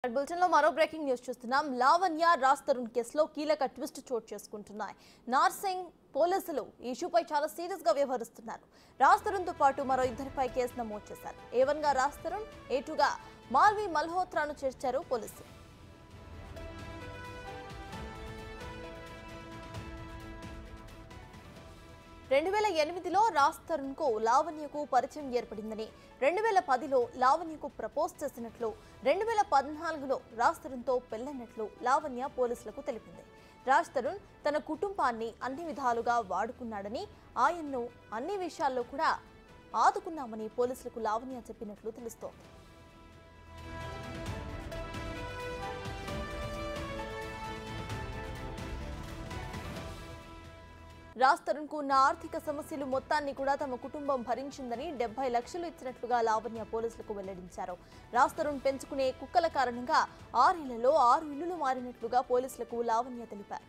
Bulletin లో మరో breaking news చూస్తున్నాం లావణ్య రాజ్ తరుణ్ కేసులో కీలక ట్విస్ట్ చోటు చేసుకుంటున్నాయి నార్సింగ్ పోలీసులు ఈ ఇష్యూపై చాలా సీరియస్ గా వ్యవహరిస్తున్నారు రాజ్ తరుణ్ తో పాటు మరో ఇద్దరిపై కేసు నమోదు చేశారు ఏ వన్ గా రాజ్ తరుణ్ ఏ టూ గా మాల్వి మల్హోత్రాను చేర్చారు పోలీసులు రెండు వేల ఎనిమిదిలో రాజ్ తరుణ్ కు లావణ్యకు పరిచయం ఏర్పడిందని రెండు వేల పదిలో లావణ్యకు ప్రపోజ్ చేసినట్లు రెండు వేల పద్నాలుగులో రాజ్ తరుణ్తో పెళ్లైనట్లు లావణ్య పోలీసులకు తెలిపింది రాజ్ తరుణ్ తన కుటుంబాన్ని అన్ని విధాలుగా వాడుకున్నాడని ఆయన్ను అన్ని విషయాల్లో కూడా ఆదుకున్నామని పోలీసులకు లావణ్య చెప్పినట్లు తెలుస్తోంది రాజ్ తరుణ్ కు ఉన్న ఆర్థిక సమస్యలు మొత్తాన్ని కూడా తమ కుటుంబం భరించిందని డెబ్బై లక్షలు ఇచ్చినట్లుగా లావణ్య పోలీసులకు వెల్లడించారు రాజ్ తరుణ్ పెంచుకునే కుక్కల కారణంగా ఆరేళ్లలో ఆరు ఇళ్లులు మారినట్లుగా పోలీసులకు లావణ్య తెలిపారు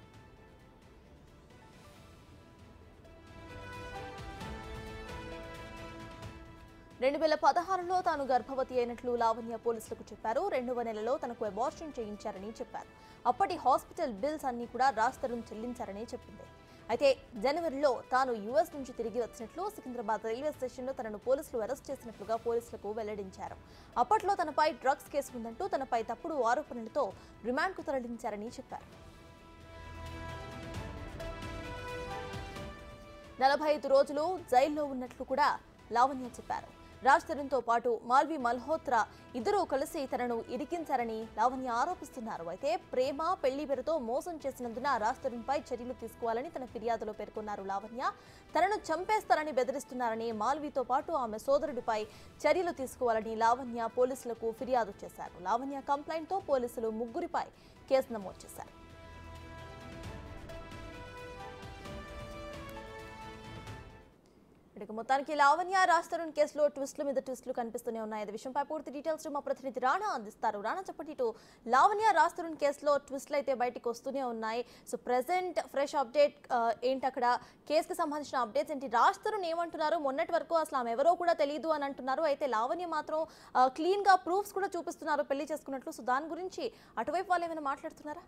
రెండు వేల పదహారులో తాను గర్భవతి అయినట్లు లావణ్య పోలీసులకు చెప్పారు రెండవ నెలలో తనకు అబార్షన్ చేయించారని చెప్పారు అప్పటి హాస్పిటల్ బిల్స్ అన్ని కూడా రాజ్ తరుణ్ చెల్లించారని చెప్పింది అయితే జనవరిలో తాను యుఎస్ నుంచి తిరిగి వచ్చినట్లు సికింద్రాబాద్ రైల్వే స్టేషన్లో తనను పోలీసులు అరెస్ట్ చేసినట్లుగా పోలీసులకు వెల్లడించారు అప్పట్లో తనపై డ్రగ్స్ కేసు ఉందంటూ తనపై తప్పుడు ఆరోపణలతో రిమాండ్కు తరలించారని చెప్పారు నలభై ఐదు రోజులు జైల్లో ఉన్నట్లు కూడా లావణ్య చెప్పారు రాజ్ తరుణ్తో పాటు మాల్వి మల్హోత్రా ఇద్దరూ కలిసి తనను ఇరికించారని లావణ్య ఆరోపిస్తున్నారు అయితే ప్రేమ పెళ్లి పేరుతో మోసం చేసినందున రాజ్ తరుణ్పై చర్యలు తీసుకోవాలని తన ఫిర్యాదులో పేర్కొన్నారు లావణ్య తనను చంపేస్తారని బెదిరిస్తున్నారని మాల్వితో పాటు ఆమె సోదరుడిపై చర్యలు తీసుకోవాలని లావణ్య పోలీసులకు ఫిర్యాదు చేశారు లావణ్య కంప్లైంట్తో పోలీసులు ముగ్గురిపై కేసు నమోదు చేశారు ఇక మొత్తానికి లావణ్య రాజ్ తరుణ్ కేసులో ట్విస్టుల మీద ట్విస్టులు కనిపిస్తూనే ఉన్నాయి అదే విషయంపై పూర్తి డీటెయిల్స్ మా ప్రతినిధి రాణా అందిస్తారు రాణా చెప్పండి ఇటు లావణ్య రాజ్ తరుణ్ కేసులో ట్విస్టులు అయితే బయటికి వస్తూనే ఉన్నాయి సో ప్రెసెంట్ ఫ్రెష్ అప్డేట్ ఏంటి అక్కడ కేసుకి సంబంధించిన అప్డేట్స్ ఏంటి రాజ్ తరుణ్ ఏమంటున్నారు మొన్నటి వరకు అసలు ఆమె ఎవరో కూడా తెలియదు అని అంటున్నారు అయితే లావణ్య మాత్రం క్లీన్ గా ప్రూఫ్స్ కూడా చూపిస్తున్నారు పెళ్లి చేసుకున్నట్లు సో దాని గురించి అటువైపు వాళ్ళు ఏమైనా మాట్లాడుతున్నారా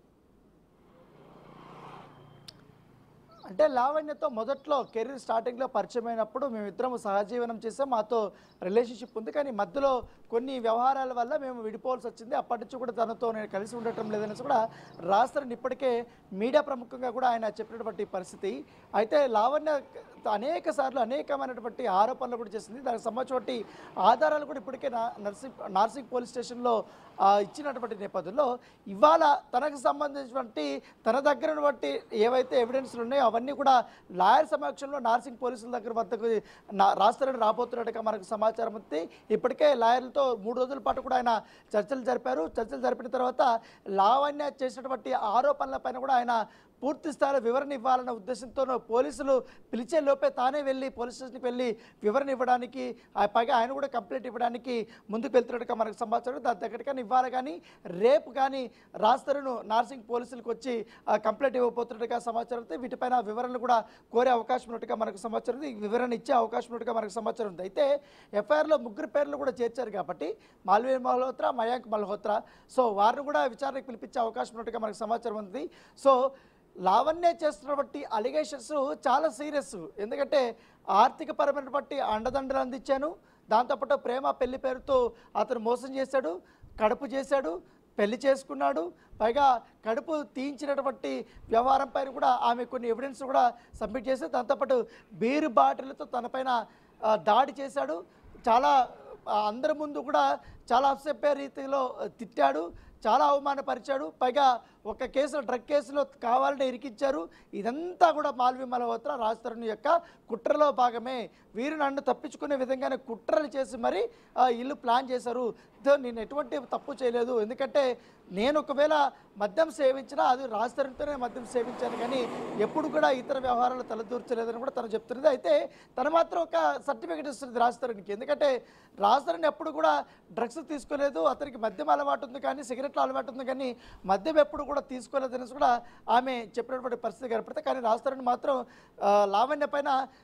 అంటే లావణ్యతో మొదట్లో కెరీర్ స్టార్టింగ్లో పరిచయం అయినప్పుడు మేమిద్దరం సహజీవనం చేసాం మాతో రిలేషన్షిప్ ఉంది కానీ మధ్యలో కొన్ని వ్యవహారాల వల్ల మేము విడిపోవాల్సి వచ్చింది అప్పటి నుంచి కూడా తనతో నేను కలిసి ఉండటం లేదనేసి కూడా రాస్తారని ఇప్పటికే మీడియా ప్రముఖంగా కూడా ఆయన చెప్పినటువంటి పరిస్థితి అయితే లావణ్య అనేక సార్లు అనేకమైనటువంటి ఆరోపణలు కూడా చేసింది దానికి సంబంధించినటువంటి ఆధారాలు కూడా ఇప్పటికే నా నర్సింగ్ నార్సింగ్ పోలీస్ స్టేషన్లో ఆ, ఇచ్చినటువంటి నేపథ్యంలో ఇవాళ తనకు సంబంధించినటువంటి తన దగ్గర ఉన్నటువంటి ఏవైతే ఎవిడెన్స్లు ఉన్నాయో అవన్నీ కూడా లాయర్ సమక్షంలో నార్సింగ్ పోలీసుల దగ్గర వద్దకు నా రాస్తారని రాబోతున్నట్టుగా మనకు సమాచారం ఉంది ఇప్పటికే లాయర్లతో మూడు రోజుల పాటు కూడా ఆయన చర్చలు జరిపారు చర్చలు జరిపిన తర్వాత లావణ్య చేసినటువంటి ఆరోపణలపైన కూడా ఆయన పూర్తి స్థాయిలో వివరణ ఇవ్వాలన్న ఉద్దేశంతో పోలీసులు పిలిచే లోపే తానే వెళ్ళి పోలీస్ స్టేషన్కి వెళ్ళి వివరణ ఇవ్వడానికి ఆ పైగా ఆయన కూడా కంప్లైంట్ ఇవ్వడానికి ముందుకు వెళ్తున్నట్టుగా మనకు సమాచారం దాని దగ్గర కానీ ఇవ్వాలి కానీ రేపు కానీ రాస్తరును నార్సింగ్ పోలీసులకు వచ్చి ఆ కంప్లైంట్ ఇవ్వబోతున్నట్టుగా సమాచారం ఉంది వీటిపైన వివరణలు కూడా కోరే అవకాశం ఉన్నట్టుగా మనకు సమాచారం ఉంది ఈ వివరణ ఇచ్చే అవకాశం ఉన్నట్టుగా మనకు సమాచారం ఉంది అయితే ఎఫ్ఐఆర్లో ముగ్గురు పేర్లు కూడా చేర్చారు కాబట్టి మాల్వీ మల్హోత్రా మయాంక్ మల్హోత్రా సో వారిని కూడా విచారణకు పిలిపించే అవకాశం ఉన్నట్టుగా మనకు సమాచారం ఉంది సో లావణ్య చేస్తున్నటువంటి అలిగేషన్స్ చాలా సీరియస్ ఎందుకంటే ఆర్థిక పరమైనటువంటి అండదండలు అందించాను దాంతోపాటు ప్రేమ పెళ్లి పేరుతో అతను మోసం చేశాడు కడుపు చేశాడు పెళ్లి చేసుకున్నాడు పైగా కడుపు తీయించినటువంటి వ్యవహారం పైన కూడా ఆమె కొన్ని ఎవిడెన్స్ కూడా సబ్మిట్ చేసి దాంతోపాటు బీరు బాటిల్తో తనపైన ఆ, దాడి చేశాడు చాలా ఆ, అందరి ముందు కూడా చాలా అప్సెప్పే రీతిలో ఆ, తిట్టాడు చాలా అవమానపరిచాడు పైగా ఒక కేసులో డ్రగ్ కేసులో కావాలని ఇరికించారు ఇదంతా కూడా మాల్వి మల్హోత్రా రాజ్ తరుణ్ యొక్క కుట్రలో భాగమే వీరు నన్ను తప్పించుకునే విధంగానే కుట్రలు చేసి మరి ఆ, ఇల్లు ప్లాన్ చేశారు దో నేను ఎటువంటి తప్పు చేయలేదు ఎందుకంటే నేను ఒకవేళ మద్యం సేవించినా అది రాజ్ తరుణ్తోనే మద్యం సేవించాను కానీ ఎప్పుడు కూడా ఇతర వ్యవహారాలు తలదూర్చలేదని కూడా తను చెప్తున్నది అయితే తను మాత్రం ఒక సర్టిఫికేట్ ఇస్తుంది రాజ్ తరుణ్కి ఎందుకంటే రాజ్ తరుణ్ ఎప్పుడు కూడా డ్రగ్స్ తీసుకోలేదు అతనికి మద్యం అలవాటు ఉంది కానీ సిగరెట్ల అలవాటు ఉంది కానీ మద్యం ఎప్పుడు కూడా తీసుకోలేదనేసి కూడా ఆమె చెప్పినటువంటి పరిస్థితి కనపడితే కానీ రాజ్ తరుణ్ మాత్రం ఆ, లావణ్య పైన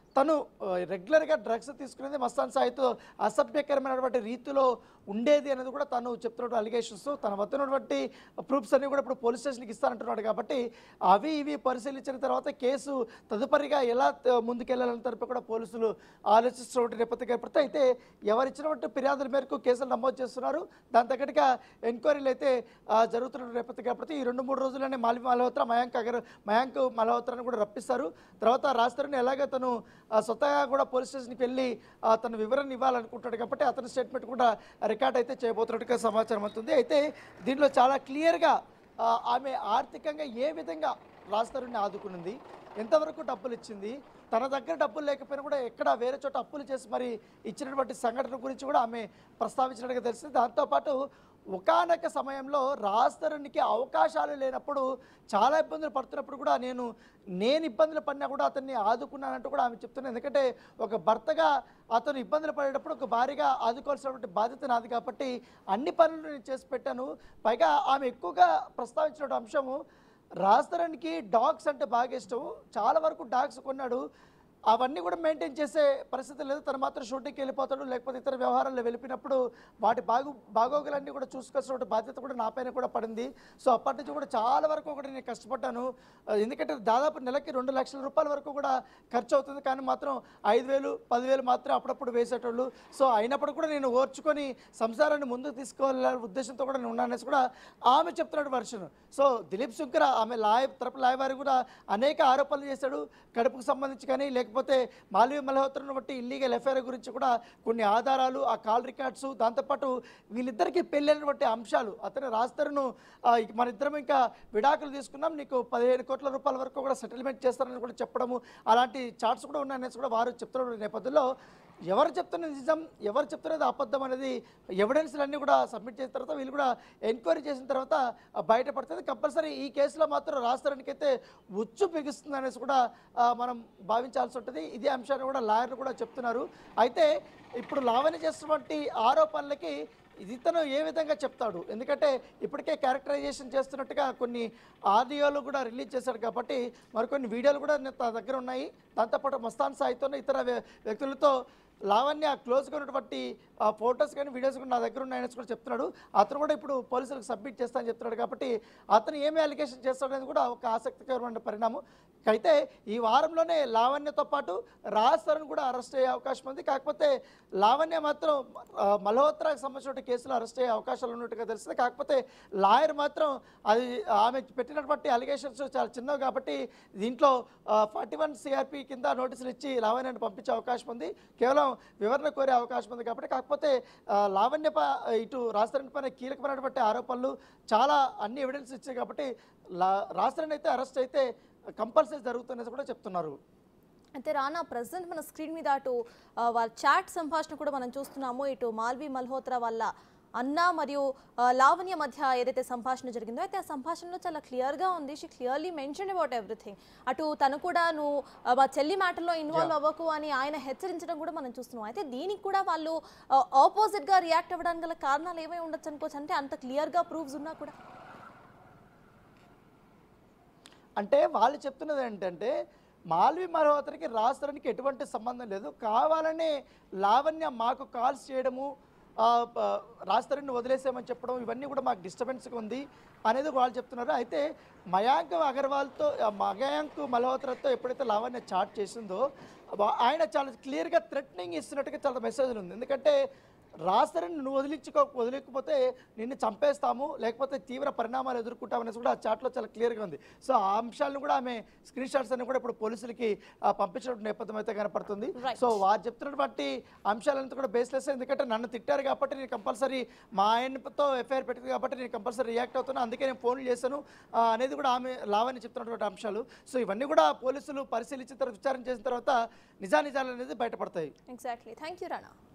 తను ఆ, రెగ్యులర్గా డ్రగ్స్ తీసుకునేది మస్తాన్ సాయితో అసభ్యకరమైనటువంటి రీతిలో ఉండేది అనేది కూడా తను చెప్తున్నటువంటి అలిగేషన్స్ తన వద్ద ఉన్నటువంటి ప్రూఫ్స్ అన్ని కూడా ఇప్పుడు పోలీస్ స్టేషన్కి ఇస్తానంటున్నాడు కాబట్టి అవి ఇవి పరిశీలించిన తర్వాత కేసు తదుపరిగా ఎలా త- ముందుకెళ్లాలని తరపు కూడా పోలీసులు ఆలోచిస్తున్నటువంటి నేపథ్యం ఏర్పడితే అయితే ఎవరిచ్చినటువంటి ఫిర్యాదుల మేరకు కేసులు నమోదు చేస్తున్నారు దాని తగ్గట్టుగా ఎంక్వైరీలు అయితే ఆ, జరుగుతున్న నేపథ్యం కాబట్టి ఈ రెండు మూడు రోజుల్లోనే మాలి మల్హోత్రా మయాంక్ అగర్ మయాంక్ మల్హోత్రాని కూడా రప్పిస్తారు తర్వాత రాస్తారని ఎలాగ తను ఆ, స్వతహాగా కూడా పోలీస్ స్టేషన్కి వెళ్ళి ఆ, తన వివరణ ఇవ్వాలనుకుంటాడు కాబట్టి అతని స్టేట్మెంట్ కూడా రికార్డ్ అయితే చేయబోతున్నట్టుగా సమాచారం అవుతుంది అయితే దీనిలో చాలా క్లియర్గా ఆమె ఆర్థికంగా ఏ విధంగా రాస్తారుని ఆదుకునింది ఎంతవరకు డబ్బులు ఇచ్చింది తన దగ్గర డబ్బులు లేకపోయినా కూడా ఎక్కడ వేరే చోట అప్పులు చేసి మరి ఇచ్చినటువంటి సంఘటన గురించి కూడా ఆమె ప్రస్తావించినట్టుగా తెలిసింది దాంతోపాటు ఒకానొక సమయంలో రాజధరణికి అవకాశాలు లేనప్పుడు చాలా ఇబ్బందులు పడుతున్నప్పుడు కూడా నేను నేను ఇబ్బందులు పడినా కూడా అతన్ని ఆదుకున్నానంటూ కూడా ఆమె చెప్తున్నాను ఎందుకంటే ఒక భర్తగా అతను ఇబ్బందులు పడేటప్పుడు ఒక భారీగా ఆదుకోవాల్సినటువంటి బాధ్యత నాది కాబట్టి అన్ని పనులు నేను చేసి పెట్టాను పైగా ఆమె ఎక్కువగా ప్రస్తావించిన అంశము రాజధరణికి డాగ్స్ అంటే బాగా ఇష్టం చాలా వరకు డాగ్స్ కొన్నాడు అవన్నీ కూడా మెయింటైన్ చేసే పరిస్థితి లేదు తను మాత్రం షూటింగ్కి వెళ్ళిపోతాడు లేకపోతే ఇతర వ్యవహారాల్లో వెళ్ళిపోయినప్పుడు వాటి బాగు బాగోగులన్నీ కూడా చూసుకోవాల్సిన బాధ్యత కూడా నా పైన కూడా పడింది సో అప్పటి నుంచి కూడా చాలా వరకు కూడా నేను కష్టపడ్డాను ఆ, ఎందుకంటే దాదాపు నెలకి రెండు లక్షల రూపాయల వరకు కూడా ఖర్చు అవుతుంది కానీ మాత్రం ఐదు వేలు పదివేలు మాత్రం అప్పుడప్పుడు వేసేటోళ్ళు సో అయినప్పుడు కూడా నేను ఓర్చుకొని సంసారాన్ని ముందుకు తీసుకోవాలనే ఉద్దేశంతో కూడా నేను ఉన్నాననేసి కూడా ఆమె చెప్తున్నాడు వర్షన్ సో దిలీప్ శుంకర ఆమె లాయ తరపు లాయవారి కూడా అనేక ఆరోపణలు చేశాడు కడుపుకు సంబంధించి కానీ లేకపోతే మాల్వీ మల్హోత్రను బట్టి ఇల్లీగల్ ఎఫ్ఐఆర్ గురించి కూడా కొన్ని ఆధారాలు ఆ కాల్ రికార్డ్స్ దాంతోపాటు వీళ్ళిద్దరికీ పెళ్ళైనటువంటి అంశాలు అతను రాస్తరును మన ఇద్దరం ఇంకా విడాకులు తీసుకున్నాం నీకు పదిహేను కోట్ల రూపాయల వరకు కూడా సెటిల్మెంట్ చేస్తారని కూడా చెప్పడము అలాంటి చార్ట్స్ కూడా ఉన్నాయనేసి కూడా వారు చెప్తున్న నేపథ్యంలో ఎవరు చెప్తున్నది నిజం ఎవరు చెప్తున్నది అబద్ధం అనేది ఎవిడెన్స్లు అన్నీ కూడా సబ్మిట్ చేసిన తర్వాత వీళ్ళు కూడా ఎంక్వైరీ చేసిన తర్వాత ఆ, బయటపడుతుంది కంపల్సరీ ఈ కేసులో మాత్రం రాష్ట్రానికి అయితే ఉచ్చు బిగుస్తుంది అనేసి కూడా ఆ, మనం భావించాల్సి ఉంటుంది ఇదే అంశాన్ని కూడా లాయర్లు కూడా చెప్తున్నారు అయితే ఇప్పుడు లావణ్య చేస్తున్నటువంటి ఆరోపణలకి ఇది ఇతను ఏ విధంగా చెప్తాడు ఎందుకంటే ఇప్పటికే క్యారెక్టరైజేషన్ చేస్తున్నట్టుగా కొన్ని ఆడియోలు కూడా రిలీజ్ చేశాడు కాబట్టి మరికొన్ని వీడియోలు కూడా నా దగ్గర ఉన్నాయి దాంతోపాటు మస్తాన్ సాయితో ఇతర వ్య- వ్యక్తులతో లావణ్య క్లోజ్గా ఉన్నటువంటి ఫొటోస్ కానీ వీడియోస్ కూడా నా దగ్గర ఉన్నాయని కూడా చెప్తున్నాడు అతను కూడా ఇప్పుడు పోలీసులకు సబ్మిట్ చేస్తానని చెప్తున్నాడు కాబట్టి అతను ఏమి అలిగేషన్ చేస్తాడనేది కూడా ఒక ఆసక్తికరమైన పరిణామం అయితే ఈ వారంలోనే లావణ్యతో పాటు రాజ్ తరుణ్ కూడా అరెస్ట్ అయ్యే అవకాశం ఉంది కాకపోతే లావణ్య మాత్రం ఆ, మల్హోత్రాకి సంబంధించిన కేసులో అరెస్ట్ అయ్యే అవకాశాలు ఉన్నట్టుగా తెలుస్తుంది కాకపోతే లాయర్ మాత్రం అది ఆమె పెట్టినటువంటి అలిగేషన్స్ చాలా చిన్నవి కాబట్టి దీంట్లో ఫార్టీ వన్ సిఆర్పి కింద నోటీసులు ఇచ్చి లావణ్యను పంపించే అవకాశం ఉంది కేవలం వివరణ కోరే అవకాశం ఉంది కాబట్టి కాకపోతే ఆ, లావణ్య ప- ఇటు రాజధాని పైన కీలకమైనటువంటి ఆరోపణలు చాలా అన్ని ఎవిడెన్స్ ఇచ్చాయి కాబట్టి లా రాజధాని అయితే అరెస్ట్ అయితే కంపల్సరీ జరుగుతుందనేసి కూడా చెప్తున్నారు అయితే రానా ప్రజెంట్ మన స్క్రీన్ మీద అటు ఆ, వాళ్ళ చాట్ సంభాషణ కూడా మనం చూస్తున్నాము ఇటు మాల్వి మల్హోత్రా వాళ్ళ అన్న మరియు ఆ, లావణ్య మధ్య ఏదైతే సంభాషణ జరిగిందో అయితే ఆ సంభాషణలో చాలా క్లియర్గా ఉంది she clearly mention about everything అటు తను కూడా నువ్వు ఆ, మా చెల్లి మ్యాటర్లో ఇన్వాల్వ్ అవ్వకు అని ఆయన హెచ్చరించడం కూడా మనం చూస్తున్నాం అయితే దీనికి కూడా వాళ్ళు ఆపోజిట్గా రియాక్ట్ అవ్వడానికి గల కారణాలు ఏమై ఉండొచ్చు అనుకోవచ్చు అంటే అంత క్లియర్గా ప్రూఫ్స్ ఉన్నా కూడా అంటే వాళ్ళు చెప్తున్నది ఏంటంటే మాల్వి మల్హోత్రకి రాష్ట్రానికి ఎటువంటి సంబంధం లేదు కావాలనే లావణ్య మాకు కాల్స్ చేయడము ఆ, ప- రాష్ట్రాన్ని వదిలేసామని చెప్పడం ఇవన్నీ కూడా మాకు డిస్టర్బెన్స్గా ఉంది అనేది వాళ్ళు చెప్తున్నారు అయితే మయాంక్ అగర్వాల్తో ఆ, మయాంక్ మల్హోత్రతో ఎప్పుడైతే లావణ్య చాట్ చేసిందో వా- ఆయన చాలా క్లియర్గా థ్రెటనింగ్ ఇస్తున్నట్టుగా చాలా మెసేజ్లు ఉంది ఎందుకంటే రాస్తారని నువ్వు వదిలించుకో వదిలేకపోతే నిన్ను చంపేస్తాము లేకపోతే తీవ్ర పరిణామాలు ఎదుర్కొంటాం అనేసి కూడా ఆ చాట్లో చాలా క్లియర్గా ఉంది సో ఆ అంశాలను కూడా ఆమె స్క్రీన్ షాట్స్ అన్ని కూడా ఇప్పుడు పోలీసులకి ఆ, పంపించిన నేపథ్యం అయితే కనపడుతుంది Right. సో వారు చెప్తున్నటువంటి అంశాలంతా కూడా బేస్లెస్ ఎందుకంటే నన్ను తిట్టారు కాబట్టి నేను కంపల్సరీ మా ఆయనతో ఎఫ్ఐఆర్ పెట్టింది కాబట్టి నేను కంపల్సరీ రియాక్ట్ అవుతున్నా అందుకే నేను ఫోన్లు చేశాను ఆ, అనేది కూడా ఆమె లావని చెప్తున్నటువంటి అంశాలు సో ఇవన్నీ కూడా పోలీసులు పరిశీలించిన తర్వాత విచారణ చేసిన తర్వాత నిజానిజాలు అనేది బయటపడతాయి ఎగ్జాక్ట్లీ థ్యాంక్ యూ రానా